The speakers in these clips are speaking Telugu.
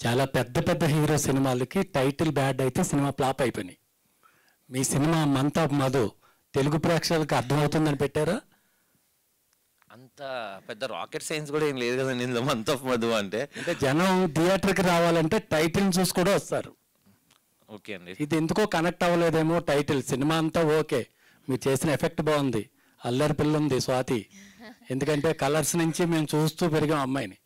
చాలా పెద్ద పెద్ద హీరో సినిమాలకి టైటిల్ బ్యాడ్ అయితే సినిమా ఫ్లాప్ అయిపోయినాయి మీ cinema month of Madhu Telugu ప్రేక్షకులకు అర్థమవుతుందని పెట్టారా అంత పెద్ద రాకెట్ సైన్స్ కూడా ఏం లేదు కదండి ఇందులో మంత్ ఆఫ్ మధు అంటే అంటే జనం థియేటర్కి రావాలంటే టైటిల్ చూసి కూడా వస్తారు ఓకే అండి ఇది ఎందుకో కనెక్ట్ అవ్వలేదేమో టైటిల్ సినిమా అంతా ఓకే మీరు చేసిన ఎఫెక్ట్ బాగుంది అల్లరి పిల్ల ఉంది స్వాతి ఎందుకంటే కలర్స్ నుంచి మేము చూస్తూ పెరిగాం అమ్మాయిని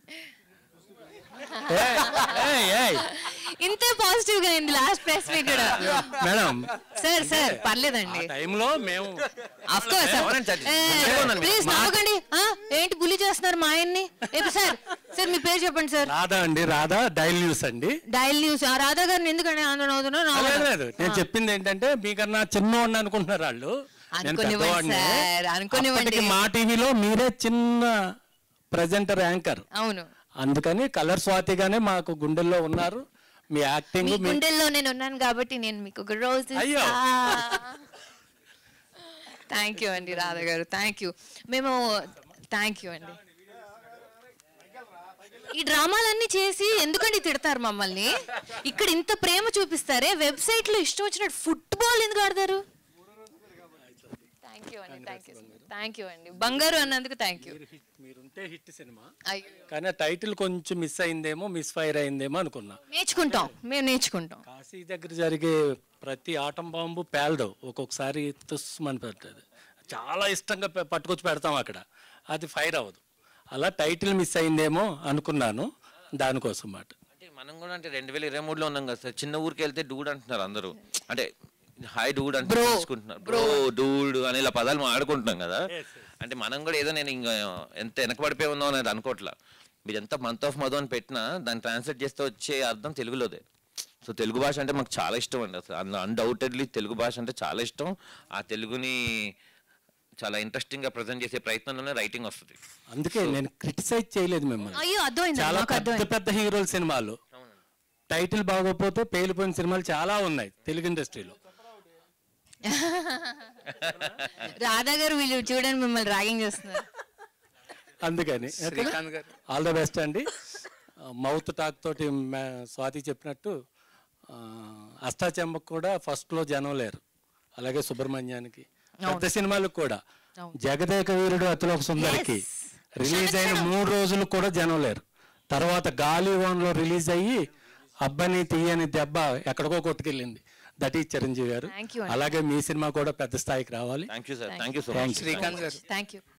ఏయ్, ఏయ్, ఏయ్. ఇంతే పాజిటివ్ గా అయింది లాస్ట్ ప్రెస్ మీట్ కూడా మేడం సార్ సార్ పర్లేదండి ఆ టైంలో మేము అఫ్ కోర్స్ ఎవరైనా చచ్చి- చచ్చిపోండి. ప్లీజ్ నవ్వకండి ఆ, ఏంటి బుల్లి చేస్తున్నారు మా ఆయన్ని ఏపి సార్ సార్ మీ పేరు చెప్పండి సార్ రాధా అండి రాధా డైల్ న్యూస్ అండి డైల్ న్యూస్ ఆ రాధా గారిని ఎందుకంటే ఆందోళన అవుతున్నారు లేదు, లేదు నేను చెప్పింది ఏంటంటే మీకన్నా చిన్నవాడిని అనుకుంటున్నారు వాళ్ళు నేను అనుకోనివ్వండి పెద్దవాడిని. సార్, అనుకోనివ్వండి. అప్పటికి మా టీవీలో మీరే చిన్న ప్రజెంటర్ యాంకర్ అవును అందుకని కలర్ స్వాతిగానే మాకు గుండెల్లో ఉన్నారు మీ యాక్టింగ్ మీ మీ గుండెల్లో నేను ఉన్నాను కాబట్టి నేను మీకు ఒక రోజు అయ్యో. థ్యాంక్ యూ అండి రాధా గారు థ్యాంక్ యూ మేము థ్యాంక్ యూ అండి ఈ డ్రామాలన్నీ చేసి ఎందుకండి తిడతారు మమ్మల్ని ఇక్కడ ఇంత ప్రేమ చూపిస్తారే వెబ్సైట్ లో ఇష్టం వచ్చినట్టు ఫుట్బాల్ ఎందుకు ఆడతారు థ్యాంక్ యూ అండి థ్యాంక్ యూ థ్యాంక్ యూ అండి బంగారు అన్నందుకు థ్యాంక్ యూ మీరుంటే హిట్ సినిమా అయ్యో కానీ ఆ టైటిల్ కొంచెం మిస్ అయిందేమో మిస్ ఫైర్ అయిందేమో అనుకున్నా నేర్చుకుంటాం మేము నేర్చుకుంటాం కాశీ దగ్గర జరిగే ప్రతి ఆటం బాంబు పేలదు ఒక్కొక్కసారి తుస్మని పెడుతుంది చాలా ఇష్టంగా పె- పట్టుకొచ్చి పెడతాం అక్కడ అది ఫైర్ అవ్వదు అలా టైటిల్ మిస్ అయిందేమో అనుకున్నాను దానికోసం మాట అంటే మనం కూడా అంటే రెండు వేల ఇరవై మూడులో ఉన్నాం కదా సార్ చిన్న ఊరికి వెళ్తే డూడ్ అంటున్నారు అందరూ అంటే హాయ్ డూడ్ అంటే Bro. తెలుసుకుంటున్నారు బ్రో డూడ్ అని ఇలా పదాలు ఆడుకుంటున్నాం కదా అంటే మనం కూడా ఏదో నేను ఇంకా ఎంత వెనకబడిపోయి ఉందో అనేది అనుకోవట్లా మీరు ఎంత మంత్ ఆఫ్ మధు అని పెట్టినా దాన్ని ట్రాన్స్లేట్ చేస్తే వచ్చే అర్థం తెలుగులోదే సో తెలుగు భాష అంటే మాకు చాలా ఇష్టం అండి అసలు అన్డౌటెడ్లీ తెలుగు భాష అంటే చాలా ఇష్టం ఆ తెలుగుని చాలా ఇంట్రెస్టింగ్ గా ప్రజెంట్ చేసే ప్రయత్నంలోనే రైటింగ్ వస్తుంది అందుకే నేను క్రిటిసైజ్ చేయలేదు మిమ్మల్ని అయ్యో అర్థమైంది చాలా మాకు పెద్ద అర్థమైంది పెద్ద హీరోల సినిమాలు టైటిల్ బాగోకపోతే పేలిపోయిన సినిమాలు చాలా ఉన్నాయి తెలుగు ఇండస్ట్రీలో రాధా గారు వీళ్ళు చూడండి మిమ్మల్ని ర్యాగింగ్ చేస్తున్నారు అందుకని Srikanth garu. All the best అండి మౌత్ టాక్ తోటి మే- స్వాతి చెప్పినట్టు ఆ, అష్టాచెంబకు కూడా ఫస్ట్ లో జనం లేరు అలాగే సుబ్రహ్మణ్యానికి పెద్ద సినిమాలకు కూడా అవును. జగదేక వీరుడు అతిలోక సుందరికి రిలీజ్ అయిన మూడు రోజులు కూడా జనం లేరు తర్వాత గాలి లో రిలీజ్ అయ్యి అబ్బని తీయని దెబ్బ ఎక్కడికో కొట్టుకెళ్ళింది దట్ ఈ చిరంజీవి గారు Thank you అండి. అలాగే మీ సినిమా కూడా పెద్ద స్థాయికి రావాలి thank you sir thank you so Thank much you. Srikanth garu thank you